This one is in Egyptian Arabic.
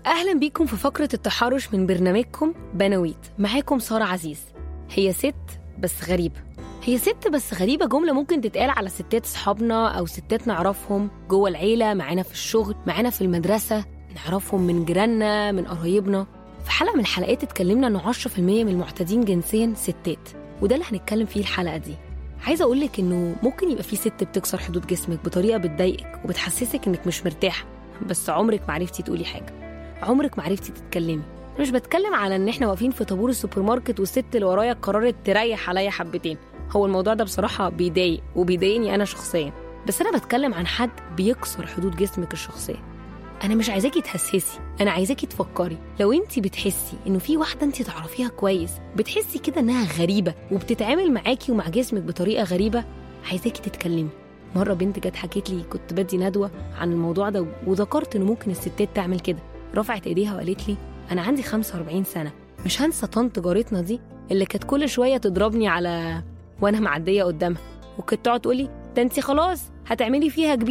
أهلا بيكم في فقرة التحرش من برنامجكم بنويت معاكم سارة عزيز هي ست بس غريبة هي ست بس غريبة جملة ممكن تتقال على ستات صحابنا أو ستات نعرفهم جوه العيلة معانا في الشغل معانا في المدرسة نعرفهم من جيراننا من قرايبنا في حلقة من الحلقات اتكلمنا إنه 10% من المعتدين جنسيا ستات وده اللي هنتكلم فيه الحلقة دي عايزة أقولك إنه ممكن يبقى في ست بتكسر حدود جسمك بطريقة بتضايقك وبتحسسك إنك مش مرتاحة بس عمرك ما عرفتي تقولي حاجة عمرك ما عرفتي تتكلمي أنا مش بتكلم على ان احنا واقفين في طابور السوبر ماركت والست اللي ورايا قررت تريح عليا حبتين هو الموضوع ده بصراحه بيضايق وبيضايقني انا شخصيا بس انا بتكلم عن حد بيكسر حدود جسمك الشخصيه انا مش عايزاكي تحسسي انا عايزاكي تفكري لو انت بتحسي انه في واحده انت تعرفيها كويس بتحسي كده انها غريبه وبتتعامل معاكي ومع جسمك بطريقه غريبه عايزاكي تتكلمي مره بنت جت حكيت لي كنت بدي ندوه عن الموضوع ده وذكرت انه ممكن الستات تعمل كده رفعت ايديها وقالت لي انا عندي 45 سنه مش هنسى طنط جارتنا دي اللي كانت كل شويه تضربني على وانا معديه قدامها وكانت تقعد تقولي ده انت خلاص هتعملي فيها كبير